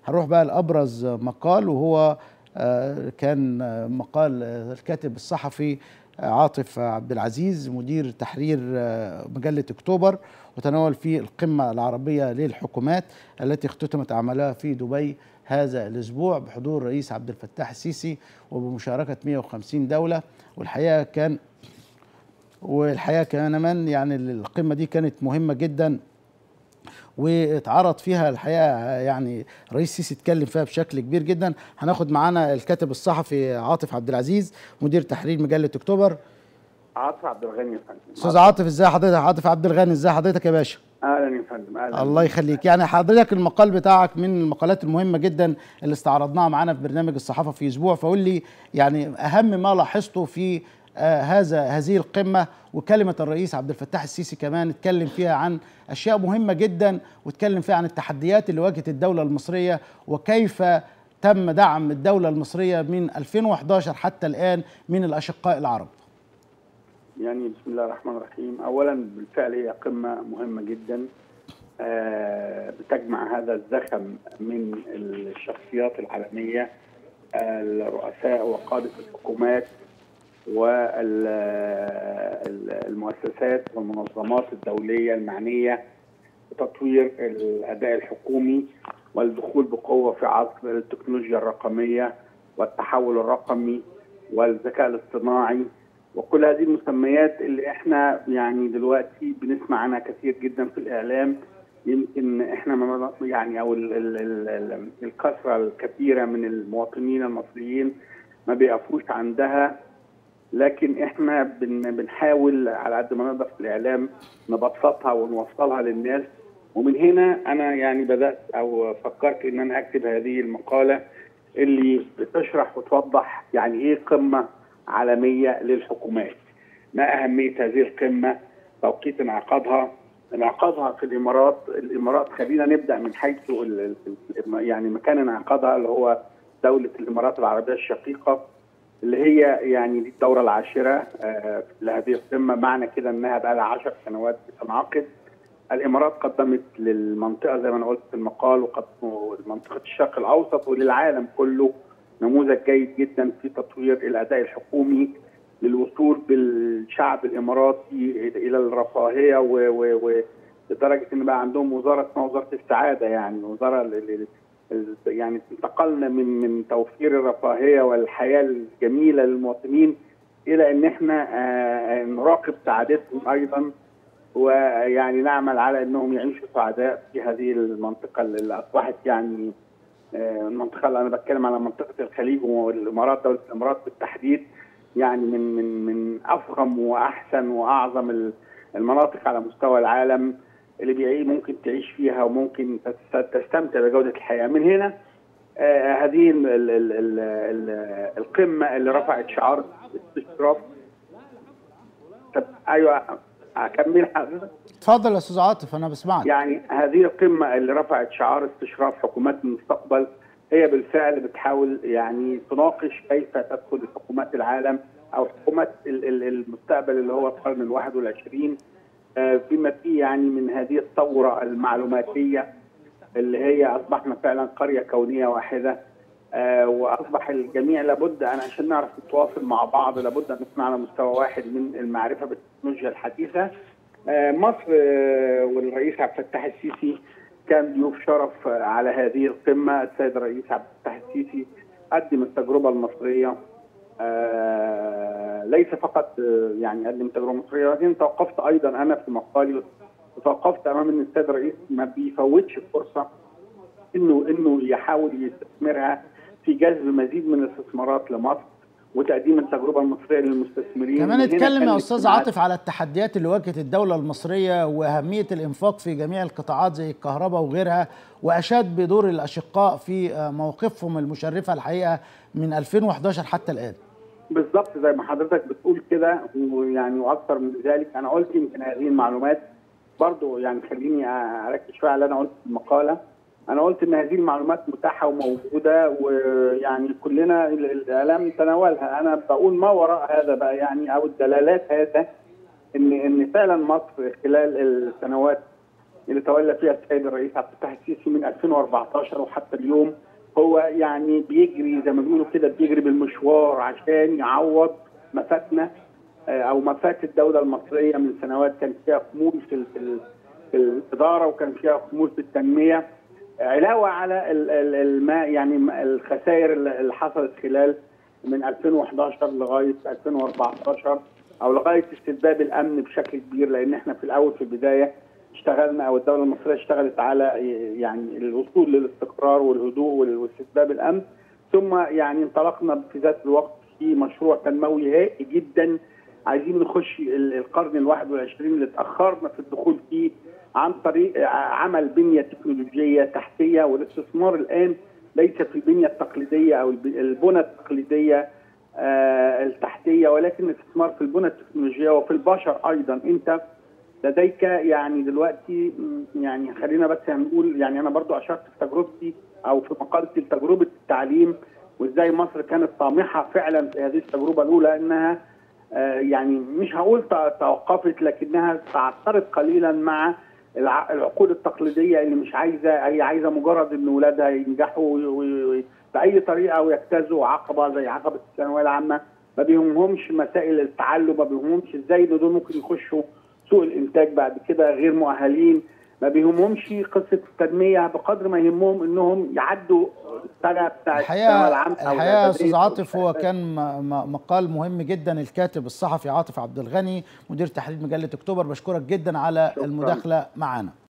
هنروح بقى لابرز مقال وهو كان مقال الكاتب الصحفي عاطف عبد العزيز مدير تحرير مجله اكتوبر وتناول فيه القمه العربيه للحكومات التي اختتمت اعمالها في دبي هذا الاسبوع بحضور الرئيس عبد الفتاح السيسي وبمشاركه 150 دوله والحقيقه كان والحقيقه كمان يعني القمه دي كانت مهمه جدا واتعرض فيها الحقيقه يعني رئيس السيسي اتكلم فيها بشكل كبير جدا هناخد معانا الكاتب الصحفي عاطف عبد العزيز مدير تحرير مجله اكتوبر عاطف عبد الغني يا فندم استاذ عاطف ازاي حضرتك عاطف عبد الغني ازاي حضرتك يا باشا اهلا يا فندم اهلا الله يخليك يعني حضرتك المقال بتاعك من المقالات المهمه جدا اللي استعرضناها معانا في برنامج الصحافه في اسبوع فقول لي يعني اهم ما لاحظته في آه هذا هذه القمه وكلمه الرئيس عبد الفتاح السيسي كمان اتكلم فيها عن اشياء مهمه جدا واتكلم فيها عن التحديات اللي واجهت الدوله المصريه وكيف تم دعم الدوله المصريه من 2011 حتى الان من الاشقاء العرب. يعني بسم الله الرحمن الرحيم اولا بالفعل هي قمه مهمه جدا آه بتجمع هذا الزخم من الشخصيات العالميه آه الرؤساء وقاده الحكومات والمؤسسات والمنظمات الدوليه المعنيه بتطوير الاداء الحكومي والدخول بقوه في عصر التكنولوجيا الرقميه والتحول الرقمي والذكاء الاصطناعي وكل هذه المسميات اللي احنا يعني دلوقتي بنسمع عنها كثير جدا في الاعلام يمكن احنا يعني او ال ال ال الكثره الكبيره من المواطنين المصريين ما بيقفوش عندها لكن احنا بن بنحاول على قد ما نقدر في الاعلام نبسطها ونوصلها للناس ومن هنا انا يعني بدات او فكرت ان انا اكتب هذه المقاله اللي بتشرح وتوضح يعني ايه قمه عالميه للحكومات. ما اهميه هذه القمه؟ توقيت انعقادها انعقادها في الامارات، الامارات خلينا نبدا من حيث يعني مكان انعقادها اللي هو دوله الامارات العربيه الشقيقه اللي هي يعني دي الدوره العاشره آه لهذه القمه معنى كده انها بقى لها 10 سنوات بتنعقد الامارات قدمت للمنطقه زي ما انا قلت في المقال وقدموا لمنطقه الشرق الاوسط وللعالم كله نموذج جيد جدا في تطوير الاداء الحكومي للوصول بالشعب الاماراتي الى الرفاهيه ولدرجه ان بقى عندهم وزاره اسمها وزاره السعاده يعني وزاره يعني انتقلنا من من توفير الرفاهيه والحياه الجميله للمواطنين الى ان احنا نراقب سعادتهم ايضا ويعني نعمل على انهم يعيشوا سعداء في هذه المنطقه اللي اصبحت يعني المنطقه اللي انا بتكلم على منطقه الخليج والامارات دوله الامارات بالتحديد يعني من من من افخم واحسن واعظم المناطق على مستوى العالم اللي بيعيش ممكن تعيش فيها وممكن تستمتع بجوده الحياه من هنا آه هذه ال ال ال ال ال القمه اللي رفعت شعار استشراف طب ايوه اكمل حضرتك اتفضل يا استاذ عاطف انا بسمعك يعني هذه القمه اللي رفعت شعار استشراف حكومات المستقبل هي بالفعل بتحاول يعني تناقش كيف تدخل حكومات العالم او حكومات المستقبل اللي هو القرن الواحد والعشرين بما فيه يعني من هذه الثوره المعلوماتيه اللي هي اصبحنا فعلا قريه كونيه واحده واصبح الجميع لابد أن عشان نعرف نتواصل مع بعض لابد ان نكون على مستوى واحد من المعرفه بالتكنولوجيا الحديثه مصر والرئيس عبد الفتاح السيسي كان ضيوف شرف على هذه القمه السيد الرئيس عبد الفتاح السيسي قدم التجربه المصريه آه ليس فقط يعني قدم تجربه مصريه ولكن توقفت ايضا انا في مقالي وتوقفت امام ان السيد الرئيس ما بيفوتش الفرصه انه انه يحاول يستثمرها في جذب مزيد من الاستثمارات لمصر وتقديم التجربه المصريه للمستثمرين كمان اتكلم يا استاذ عاطف على التحديات اللي واجهت الدوله المصريه واهميه الانفاق في جميع القطاعات زي الكهرباء وغيرها واشاد بدور الاشقاء في مواقفهم المشرفه الحقيقه من 2011 حتى الان بالظبط زي ما حضرتك بتقول كده ويعني واكثر من ذلك انا قلت يمكن هذه المعلومات برضو يعني خليني اركز شويه على اللي انا قلت في المقاله انا قلت ان هذه المعلومات متاحه وموجوده ويعني كلنا الاعلام تناولها انا بقول ما وراء هذا بقى يعني او الدلالات هذا ان ان فعلا مصر خلال السنوات اللي تولى فيها السيد الرئيس عبد الفتاح السيسي من 2014 وحتى اليوم هو يعني بيجري زي ما بيقولوا كده بيجري بالمشوار عشان يعوض ما فاتنا او ما فات الدوله المصريه من سنوات كان فيها خمول في في الاداره وكان فيها خمول في التنميه علاوه على الماء يعني الخسائر اللي حصلت خلال من 2011 لغايه 2014 او لغايه استتباب الامن بشكل كبير لان احنا في الاول في البدايه اشتغلنا او الدوله المصريه اشتغلت على يعني الوصول للاستقرار والهدوء واستتباب الامن ثم يعني انطلقنا في ذات الوقت في مشروع تنموي هائل جدا عايزين نخش القرن الواحد والعشرين اللي اتاخرنا في الدخول فيه عن طريق عمل بنيه تكنولوجيه تحتيه والاستثمار الان ليس في البنيه التقليديه او البنى التقليديه آه التحتيه ولكن الاستثمار في البنى التكنولوجيه وفي البشر ايضا انت لديك يعني دلوقتي يعني خلينا بس نقول يعني انا برضو اشرت في تجربتي او في مقالتي لتجربه التعليم وازاي مصر كانت طامحه فعلا في هذه التجربه الاولى انها آه يعني مش هقول توقفت لكنها تعثرت قليلا مع العقول التقليديه اللي مش عايزه هي عايزه مجرد ان اولادها ينجحوا باي طريقه ويجتازوا عقبه زي عقبه الثانويه العامه ما بيهمهمش مسائل التعلم ما بيهمهمش ازاي ان دول ممكن يخشوا سوق الانتاج بعد كده غير مؤهلين ما بيهمهمش قصه التنميه بقدر ما يهمهم انهم يعدوا السنه بتاعت الحقيقه الحقيقه يا استاذ عاطف هو كان مقال مهم جدا الكاتب الصحفي عاطف عبد الغني مدير تحرير مجله اكتوبر بشكرك جدا على شكراً. المداخله معنا